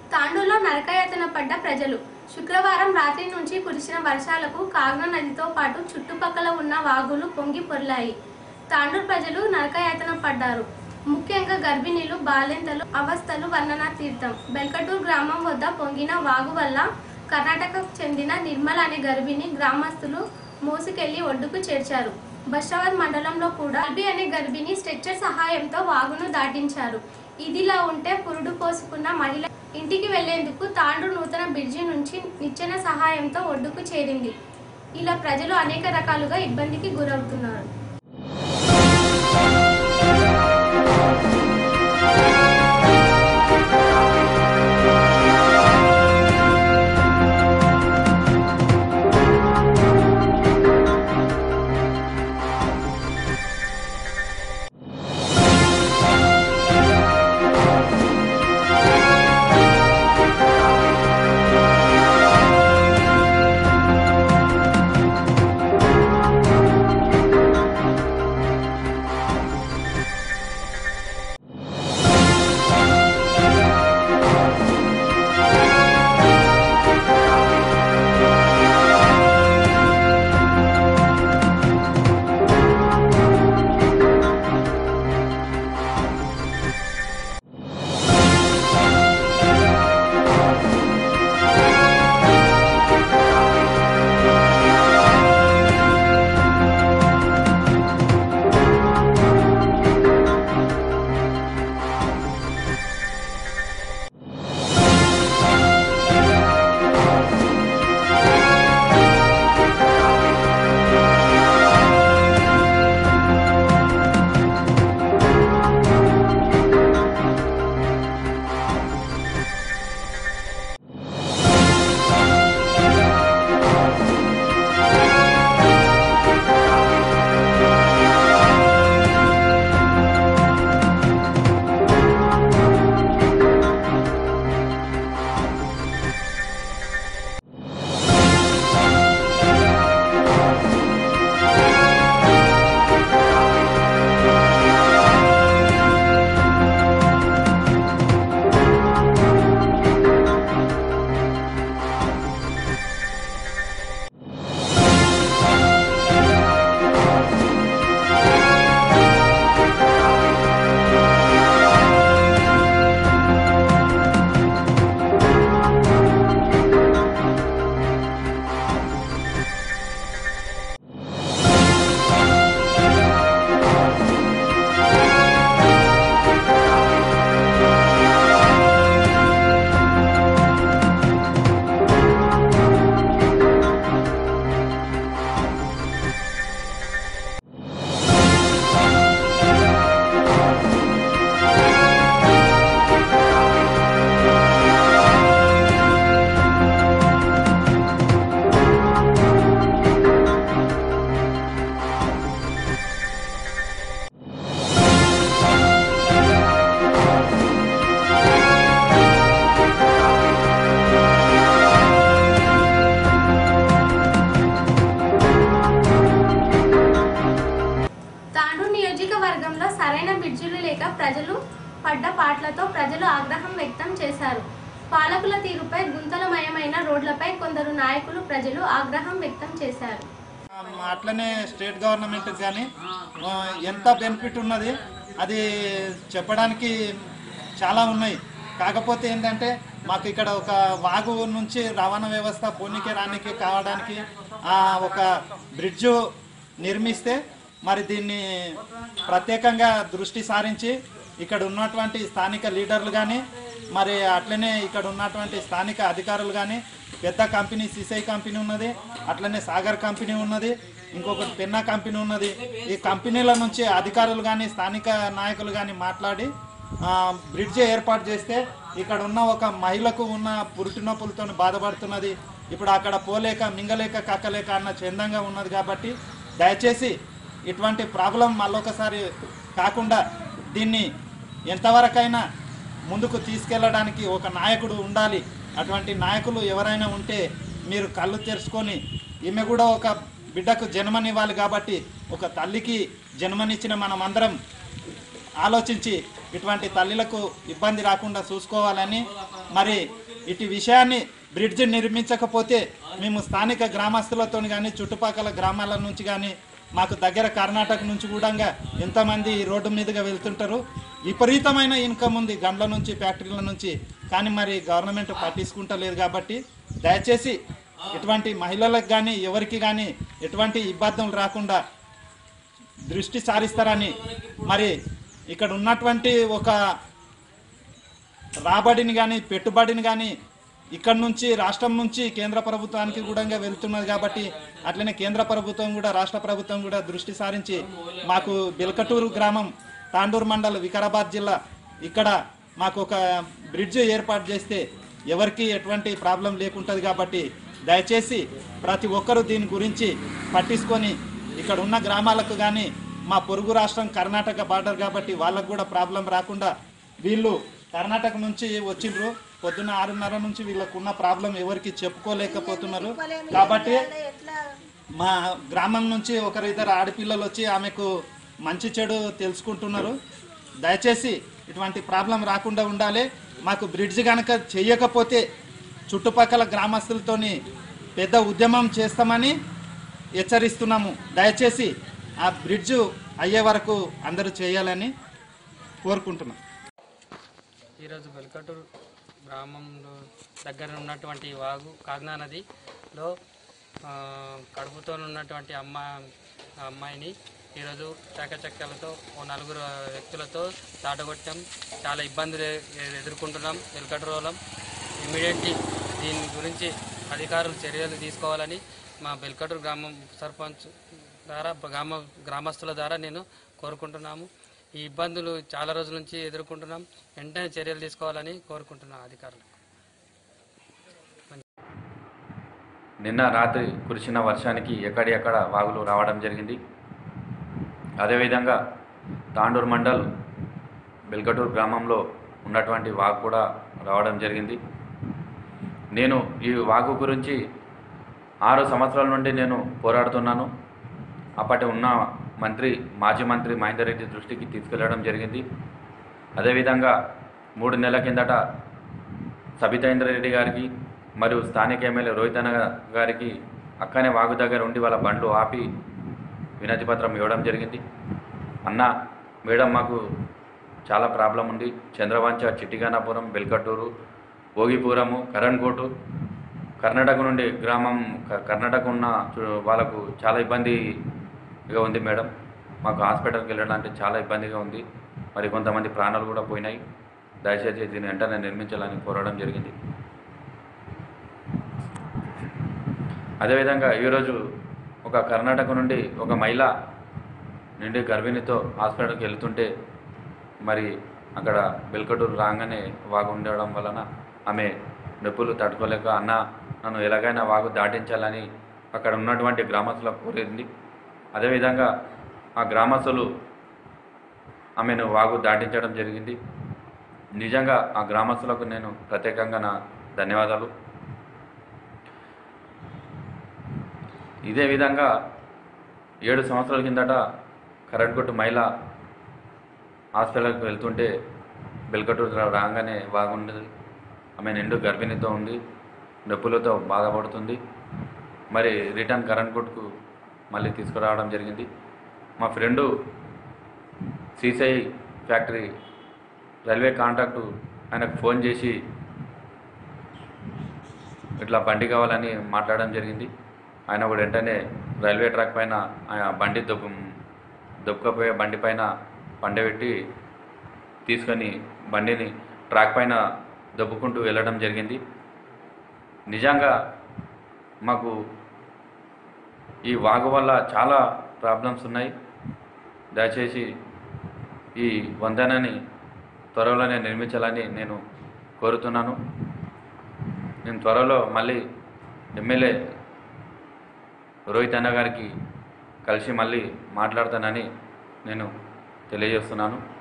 తాండూరులో నరకయాతన పడ్డ ప్రజలు శుక్రవారం రాత్రి నుంచి కురిసిన వర్షాలకు కాగ్నా నదితో పాటు చుట్టుపక్కల ఉన్న వాగులు పొంగి పొర్లాయి తాండూరు ప్రజలు నరకయాతన పడ్డారు ముఖ్యంగా గర్భిణీలు బాలింతలు అవస్థలు వర్ణనాతీర్థం బెల్కటూరు గ్రామం వద్ద పొంగిన వాగు వల్ల కర్ణాటకకు చెందిన నిర్మల అనే గర్భిణి గ్రామస్తులు మోసుకెళ్లి ఒడ్డుకు చేర్చారు బషాబాద్ మండలంలో కూడా అల్బి అనే గర్భిణి స్ట్రెచ్చర్ సహాయంతో వాగును దాటించారు ఇదిలా ఉంటే పురుడు పోసుకున్న మహిళ ఇంటికి వెళ్లేందుకు తాండ్రు నూతన బ్రిడ్జి నుంచి నిచ్చెన సహాయంతో ఒడ్డుకు చేరింది ఇలా ప్రజలు అనేక రకాలుగా ఇబ్బందికి గురవుతున్నారు తాండూరు నియోజకవర్గంలో సరైన బ్రిడ్జిలు లేక ప్రజలు పడ్డ పాట్లతో ప్రజలు ఆగ్రహం వ్యక్తం చేశారు పాలకుల తీరుపై గుంతలమయమైన రోడ్లపై కొందరు నాయకులు ప్రజలు ఆగ్రహం వ్యక్తం చేశారు ఆ, అట్లనే స్టేట్ గవర్నమెంట్ కానీ ఆ, ఎంత బెనిఫిట్ ఉన్నది అది చెప్పడానికి చాలా ఉన్నాయి కాకపోతే ఏంటంటే మాకు ఇక్కడ ఒక వాగు నుంచి రవాణా వ్యవస్థ పోనీకి రానికి కావడానికి ఆ, ఒక బ్రిడ్జు నిర్మిస్తే మరి దీన్ని ప్రత్యేకంగా దృష్టి సారించి ఇక్కడ ఉన్నటువంటి స్థానిక లీడర్లు కానీ మరి అట్లనే ఇక్కడ ఉన్నటువంటి స్థానిక అధికారులు కానీ పెద్ద కంపెనీ సిసై కంపెనీ ఉన్నది అట్లనే సాగర్ కంపెనీ ఉన్నది ఇంకొకటి పెన్నా కంపెనీ ఉన్నది ఈ కంపెనీల నుంచి అధికారులు కానీ స్థానిక నాయకులు కానీ మాట్లాడి ఆ, బ్రిడ్జ్ ఏర్పాటు చేస్తే ఇక్కడ ఉన్న ఒక మహిళకు ఉన్న పురుటి నొప్పులతో బాధపడుతున్నది ఇప్పుడు అక్కడ పోలేక మింగలేక కక్కలేక అన్న చందంగా ఉన్నది కాబట్టి దయచేసి ఇటువంటి ప్రాబ్లం మళ్ళొకసారి కాకుండా దీన్ని ఎంతవరకైనా ముందుకు తీసుకెళ్ళడానికి ఒక నాయకుడు ఉండాలి అటువంటి నాయకులు ఎవరైనా ఉంటే మీరు కళ్ళు తెరుచుకొని ఈమె కూడా ఒక బిడ్డకు జన్మనివ్వాలి కాబట్టి ఒక తల్లికి జన్మనిచ్చిన మనం అందరం ఆలోచించి ఇటువంటి తల్లిలకు ఇబ్బంది రాకుండా చూసుకోవాలని మరి ఇటు విషయాన్ని బ్రిడ్జ్ నిర్మించకపోతే మేము స్థానిక గ్రామస్తులతో కానీ చుట్టుపక్కల గ్రామాల నుంచి కానీ మాకు దగ్గర కర్ణాటక నుంచి కూడా ఎంతమంది ఈ రోడ్డు మీదుగా వెళ్తుంటారు విపరీతమైన ఇన్కమ్ ఉంది గండ్ల నుంచి ఫ్యాక్టరీల నుంచి కానీ మరి గవర్నమెంట్ పట్టించుకుంటలేదు కాబట్టి దయచేసి ఇటువంటి మహిళలకు కానీ ఎవరికి కానీ ఎటువంటి ఇబ్బందులు రాకుండా దృష్టి సారిస్తారని మరి ఇక్కడ ఉన్నటువంటి ఒక రాబడిని కానీ పెట్టుబడిని కానీ ఇక్కడ నుంచి రాష్ట్రం నుంచి కేంద్ర ప్రభుత్వానికి కూడా వెళ్తున్నది కాబట్టి అట్లనే కేంద్ర ప్రభుత్వం కూడా రాష్ట్ర ప్రభుత్వం కూడా దృష్టి సారించి మాకు బెల్కటూరు గ్రామం తాండూరు మండల్ వికారాబాద్ జిల్లా ఇక్కడ మాకు ఒక బ్రిడ్జ్ ఏర్పాటు చేస్తే ఎవరికి ఎటువంటి ప్రాబ్లం లేకుంటుంది కాబట్టి దయచేసి ప్రతి ఒక్కరూ దీని గురించి పట్టించుకొని ఇక్కడ ఉన్న గ్రామాలకు కానీ మా పొరుగు రాష్ట్రం కర్ణాటక బార్డర్ కాబట్టి వాళ్ళకు కూడా ప్రాబ్లం రాకుండా వీళ్ళు కర్ణాటక నుంచి వచ్చిండ్రు పొద్దున్న ఆరున్నర నుంచి వీళ్ళకు ఉన్న ప్రాబ్లం ఎవరికి చెప్పుకోలేకపోతున్నారు కాబట్టి మా గ్రామం నుంచి ఒకరు ఇద్దరు ఆడపిల్లలు వచ్చి ఆమెకు మంచి చెడు తెలుసుకుంటున్నారు దయచేసి ఇటువంటి ప్రాబ్లం రాకుండా ఉండాలి మాకు బ్రిడ్జ్ కనుక చేయకపోతే చుట్టుపక్కల గ్రామస్తులతోని పెద్ద ఉద్యమం చేస్తామని హెచ్చరిస్తున్నాము దయచేసి ఆ బ్రిడ్జ్ అయ్యే వరకు అందరూ చేయాలని కోరుకుంటున్నాం ఈరోజు వెల్కటూరు గ్రామంలో దగ్గర ఉన్నటువంటి వాగు కాగ్నా నదిలో ఆ, కడుపుతో ఉన్నటువంటి అమ్మ ఆ అమ్మాయిని ఈరోజు చాకచక్యాలతో ఓ నలుగురు వ్యక్తులతో దాటగొట్టాం చాలా ఇబ్బందులు ఎ- ఎదుర్కొంటున్నాం వెల్కటూరులో ఇమీడియట్లీ దీని గురించి అధికారులు చర్యలు తీసుకోవాలని మా బెల్కటూరు గ్రామం సర్పంచ్ ద్వారా గ్రామ గ్రామస్తుల ద్వారా నేను కోరుకుంటున్నాము ఈ ఇబ్బందులు చాలా రోజుల నుంచి ఎదుర్కొంటున్నాం వెంటనే చర్యలు తీసుకోవాలని కోరుకుంటున్నాం అధికారులు నిన్న రాత్రి కురిసిన వర్షానికి ఎక్కడెక్కడ వాగులు రావడం జరిగింది అదేవిధంగా తాండూరు మండల్ బెల్కటూరు గ్రామంలో ఉన్నటువంటి వాగు కూడా రావడం జరిగింది నేను ఈ వాగు గురించి ఆరు సంవత్సరాల నుండి నేను పోరాడుతున్నాను అప్పటి ఉన్న మంత్రి మాజీ మంత్రి మహేందర్ రెడ్డి దృష్టికి తీసుకెళ్లడం జరిగింది అదేవిధంగా మూడు నెలల కిందట సబితేంద్ర రెడ్డి గారికి మరియు స్థానిక ఎమ్మెల్యే రోహిత్ అన్న గారికి అక్కనే వాగు దగ్గర ఉండి వాళ్ళ బండ్లు ఆపి వినతి పత్రం ఇవ్వడం జరిగింది అన్న మేడం మాకు చాలా ప్రాబ్లం ఉంది చంద్రవంచ చిట్టిగానాపురం బెల్కట్టూరు భోగిపురము కరణ్కోటు కర్ణాటక నుండి గ్రామం క- కర్ణాటక ఉన్న చు- వాళ్ళకు చాలా ఇబ్బందిగా ఉంది మేడం మాకు హాస్పిటల్కి వెళ్ళడానికి చాలా ఇబ్బందిగా ఉంది మరి కొంతమంది ప్రాణాలు కూడా పోయినాయి దయచేసి దీన్ని వెంటనే నిర్మించాలని కోరడం జరిగింది అదేవిధంగా ఈరోజు ఒక కర్ణాటక నుండి ఒక మహిళ నిండి గర్భిణితో హాస్పిటల్కి వెళ్తుంటే మరి అక్కడ బెల్కటూరు రాగానే వాగు ఉండడం వలన ఆమె నొప్పులు తట్టుకోలేక అన్న నన్ను ఎలాగైనా వాగు దాటించాలని అక్కడ ఉన్నటువంటి గ్రామస్తులకు కోరింది అదేవిధంగా ఆ గ్రామస్తులు ఆమెను వాగు దాటించడం జరిగింది నిజంగా ఆ గ్రామస్తులకు నేను ప్రత్యేకంగా నా ధన్యవాదాలు ఇదే విధంగా ఏడు సంవత్సరాల కిందట కరెంట్ కొట్టు మహిళ హాస్పిటల్కి వెళ్తుంటే బెల్కటూరు రా- రాగానే బాగుండేది ఆమె నిండు గర్భిణితో ఉంది నొప్పులతో బాధపడుతుంది మరి రిటర్న్ కరెంట్ కొట్టుకు మళ్ళీ తీసుకురావడం జరిగింది మా ఫ్రెండు సీసై ఫ్యాక్టరీ రైల్వే కాంట్రాక్టు ఆయనకు ఫోన్ చేసి ఇట్లా బండి కావాలని మాట్లాడడం జరిగింది ఆయన కూడా వెంటనే రైల్వే ట్రాక్ పైన ఆయన బండి దొబ్బు దొబ్బకపోయే బండి పైన పండబెట్టి తీసుకొని బండిని ట్రాక్ పైన దొబ్బుకుంటూ వెళ్ళడం జరిగింది నిజంగా మాకు ఈ వాగు వల్ల చాలా ప్రాబ్లమ్స్ ఉన్నాయి దయచేసి ఈ వంతెనని త్వరలోనే నిర్మించాలని నేను కోరుతున్నాను నేను త్వరలో మళ్ళీ ఎమ్మెల్యే రోహిత్ అన్న గారికి కలిసి మళ్ళీ మాట్లాడతానని నేను తెలియజేస్తున్నాను